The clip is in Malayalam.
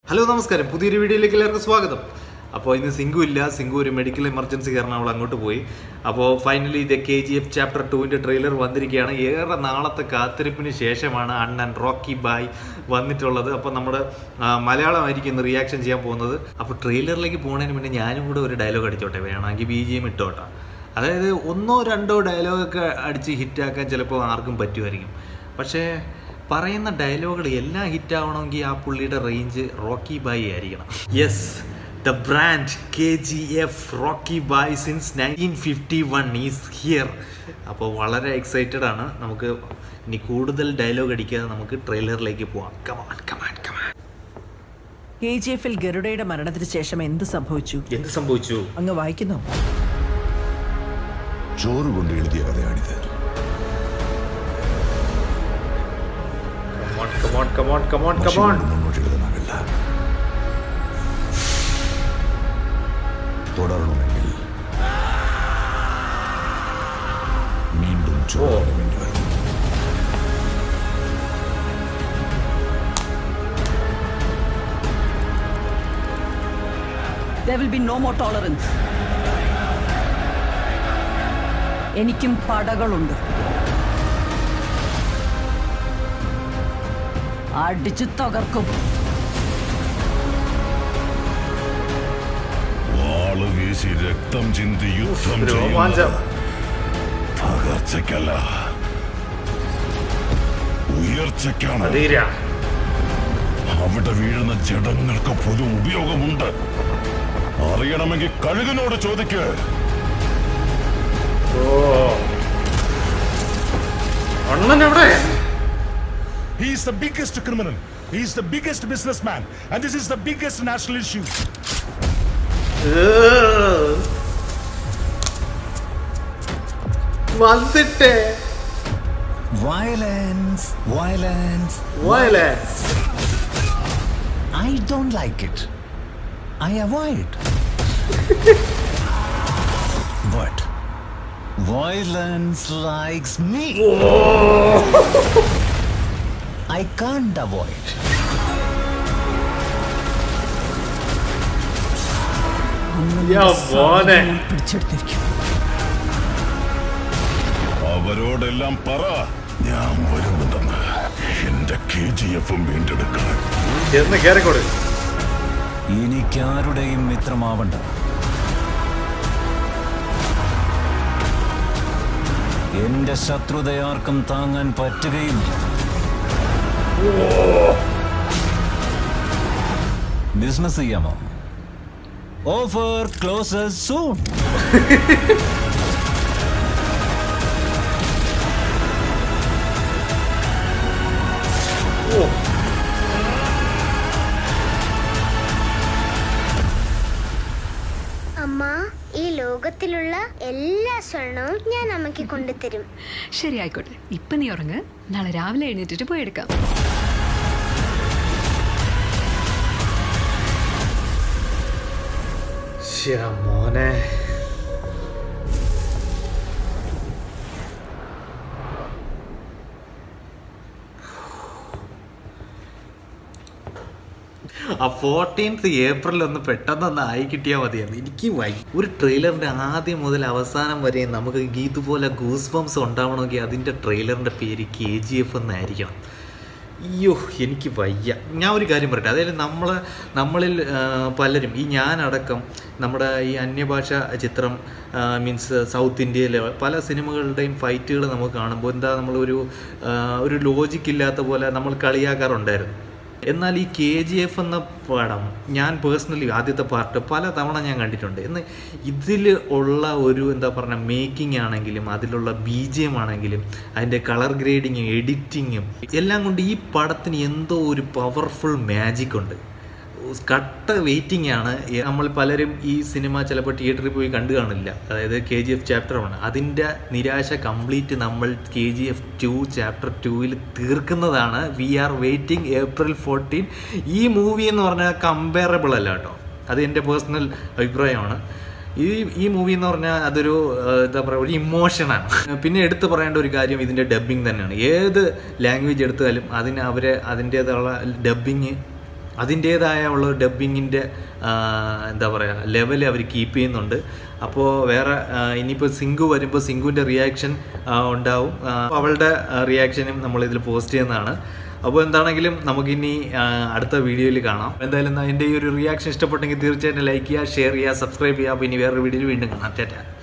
ഹലോ നമസ്കാരം പുതിയൊരു വീഡിയോയിലേക്ക് എല്ലാവർക്കും സ്വാഗതം അപ്പോൾ ഇന്ന് സിംഗു ഇല്ല സിംഗു ഒരു മെഡിക്കൽ എമർജൻസി കാരണം അവൾ അങ്ങോട്ട് പോയി അപ്പോൾ ഫൈനലി ഇത് കെ ജി എഫ് ചാപ്റ്റർ ടുവിൻ്റെ ട്രെയിലർ വന്നിരിക്കുകയാണ് ഏറെ നാളത്തെ കാത്തിരിപ്പിന് ശേഷമാണ് അണ്ണൻ റോക്കി ബായ് വന്നിട്ടുള്ളത് അപ്പോൾ നമ്മുടെ ആ, മലയാളമായിരിക്കും ഇന്ന് റിയാക്ഷൻ ചെയ്യാൻ പോകുന്നത് അപ്പോൾ ട്രെയിലറിലേക്ക് പോകുന്നതിന് മുന്നേ ഞാനും കൂടെ ഒരു ഡയലോഗ് അടിച്ചോട്ടെ വേണമെങ്കിൽ ബി ജി എം ഇട്ടോട്ടെ അതായത് ഒന്നോ രണ്ടോ ഡയലോഗൊക്കെ അടിച്ച് ഹിറ്റാക്കാൻ ചിലപ്പോൾ ആർക്കും പറ്റുമായിരിക്കും പക്ഷേ പറയുന്ന ഡയലോഗുകൾ എല്ലാം ഹിറ്റ് ആവണമെങ്കിൽ ആ പുള്ളിയുടെ റേഞ്ച് റോക്കി ബായി ആയിരിക്കണം yes the brand K G F Rocky ബായ് since nineteen fifty one is here അപ്പോൾ വളരെ എക്സൈറ്റഡ് ആണ് നമുക്ക് ഇനി കൂടുതൽ ഡയലോഗ് അടിക്കാതെ നമുക്ക് ട്രെയിലറിലേക്ക് പോവാം come on come on come on K G എഫിൽ ഗരുഡയുടെ മരണത്തിന് ശേഷം എന്ത് സംഭവിച്ചു എന്ത് സംഭവിച്ചു അങ്ങ് വായിക്കുന്നോ ചോറ് കൊണ്ട് എഴുതിയ കഥയാണിത് കമോൺ കമോൺ കമോൺ കമോൺ മഷി കൊണ്ട് മുന്നോട്ട് എഴുതാനാവില്ല തുടരണമെങ്കിൽ വീണ്ടും ചോറ് വേണ്ടി വരും There will be no more tolerance. എനിക്കും പടകളുണ്ട് അടിച്ചു തകർക്കും വാള് വീശി രക്തം ചിന്തി യുദ്ധം രോമാഞ്ചം തകർച്ചയ്ക്കല്ല ഉയർച്ചയ്ക്കാണ് അതീരാ അവിടെ വീഴുന്ന ജഡങ്ങൾക്ക് പോലും ഉപയോഗമുണ്ട് അറിയണമെങ്കിൽ കഴുകിനോട് ചോദിക്ക് ഓ അണ്ണൻ എവിടെ He is the biggest criminal. He is the biggest businessman. And this is the biggest national issue. വന്നിട്ടേ Violence, violence. Violence I don't like it. I avoid. but violence likes me. I can't avoid. യാ മോനെ പിടിച്ചെടുത്തിരിക്കും അവരോടെല്ലാം പറ ഞാൻ വരുന്നുണ്ടെന്ന് എന്റെ കെ ജി എഫും വീണ്ടെടുക്കണം എന്ന് കേറിക്കോട് എനിക്കാരുടെയും മിത്രമാവണ്ട എന്റെ ശത്രുതയാർക്കും താങ്ങാൻ പറ്റുകയുമില്ല ബിസിനസ് ചെയ്യാമോ ഓഫർ ക്ലോസസ് സൂൺ അമ്മ ഈ ലോകത്തിലുള്ള എല്ലാ സ്വർണവും ഞാൻ അമ്മയ്ക്ക് കൊണ്ടുതരും ശരി ആയിക്കോട്ടെ ഇപ്പൊ നീ ഉറങ്ങ് നാളെ രാവിലെ എഴുന്നേറ്റിട്ട് പോയി എടുക്കാം ശ്ശെ, മോനെ ആ ഫോർട്ടീൻത്ത് ഏപ്രിൽ ഒന്ന് പെട്ടെന്നൊന്ന് ആയി കിട്ടിയാൽ മതിയായിരുന്നു എനിക്ക് വൈ ഒരു ട്രെയിലറിൻ്റെ ആദ്യം മുതൽ അവസാനം വരെ നമുക്ക് ഇതുപോലെ ഗൂസ് ബംസ് ഉണ്ടാവണമെങ്കിൽ അതിൻ്റെ ട്രെയിലറിൻ്റെ പേര് കെ ജി എഫ് എന്നായിരിക്കണം അയ്യോ എനിക്ക് വയ്യ ഞാൻ ഒരു കാര്യം പറയട്ടെ അതായത് നമ്മൾ നമ്മളിൽ ആ, പലരും ഈ ഞാനടക്കം നമ്മുടെ ഈ അന്യഭാഷ ചിത്രം മീൻസ് സൗത്ത് ഇന്ത്യയിലെ പല സിനിമകളുടെയും ഫൈറ്റുകൾ നമുക്ക് കാണുമ്പോൾ എന്താ നമ്മളൊരു ആ, ഒരു ലോജിക്ക് ഇല്ലാത്ത പോലെ നമ്മൾ കളിയാക്കാറുണ്ടായിരുന്നു എന്നാൽ ഈ കെ ജി എഫ് എന്ന പടം ഞാൻ പേഴ്സണലി ആദ്യത്തെ പാർട്ട് പല തവണ ഞാൻ കണ്ടിട്ടുണ്ട് എന്ന് ഇതിൽ ഉള്ള ഒരു എന്താ പറയുക മേക്കിംഗ് ആണെങ്കിലും അതിലുള്ള ബി ജി എം ആണെങ്കിലും അതിൻ്റെ കളർ ഗ്രേഡിങ്ങും എഡിറ്റിങ്ങും എല്ലാം കൊണ്ട് ഈ പടത്തിന് എന്തോ ഒരു പവർഫുൾ മാജിക് ഉണ്ട് കട്ട വെയിറ്റിംഗ് ആണ് ഈ നമ്മൾ പലരും ഈ സിനിമ ചിലപ്പോൾ തിയേറ്ററിൽ പോയി കണ്ടു കാണില്ല അതായത് K G F chapter one അതിൻ്റെ നിരാശ കംപ്ലീറ്റ് നമ്മൾ K G F two chapter ടുവിൽ തീർക്കുന്നതാണ് we are waiting April fourteen ഈ മൂവി എന്ന് പറഞ്ഞാൽ കമ്പയറബിൾ അല്ല കേട്ടോ അത് എൻ്റെ പേഴ്സണൽ അഭിപ്രായമാണ് ഈ ഈ മൂവി എന്ന് പറഞ്ഞാൽ അതൊരു ആ, എന്താ പറയുക ഒരു ഇമോഷനാണ് പിന്നെ എടുത്തു പറയേണ്ട ഒരു കാര്യം ഇതിൻ്റെ ഡബ്ബിങ് തന്നെയാണ് ഏത് ലാംഗ്വേജ് എടുത്താലും അതിന് അവരെ അതിൻ്റേതുള്ള ഡബ്ബിങ് അതിൻ്റേതായ ഉള്ള ഡബ്ബിങ്ങിൻ്റെ എന്താ പറയുക ലെവൽ അവർ കീപ്പ് ചെയ്യുന്നുണ്ട് അപ്പോൾ വേറെ ആ, ഇനിയിപ്പോൾ സിങ്കു വരുമ്പോൾ സിങ്കുവിൻ്റെ റിയാക്ഷൻ ഉണ്ടാവും ആ, അവളുടെ റിയാക്ഷനും നമ്മളിതിൽ പോസ്റ്റ് ചെയ്യുന്നതാണ് അപ്പോൾ എന്താണെങ്കിലും നമുക്കിനി ആ, അടുത്ത വീഡിയോയിൽ കാണാം എന്തായാലും എൻ്റെ ഈ ഒരു റിയാക്ഷൻ ഇഷ്ടപ്പെട്ടെങ്കിൽ തീർച്ചയായിട്ടും ലൈക്ക് ചെയ്യുക ഷെയർ ചെയ്യുക സബ്സ്ക്രൈബ് ചെയ്യുക അപ്പോൾ ഇനി വേറൊരു വീഡിയോയിൽ വീണ്ടും കാണാം ടാറ്റ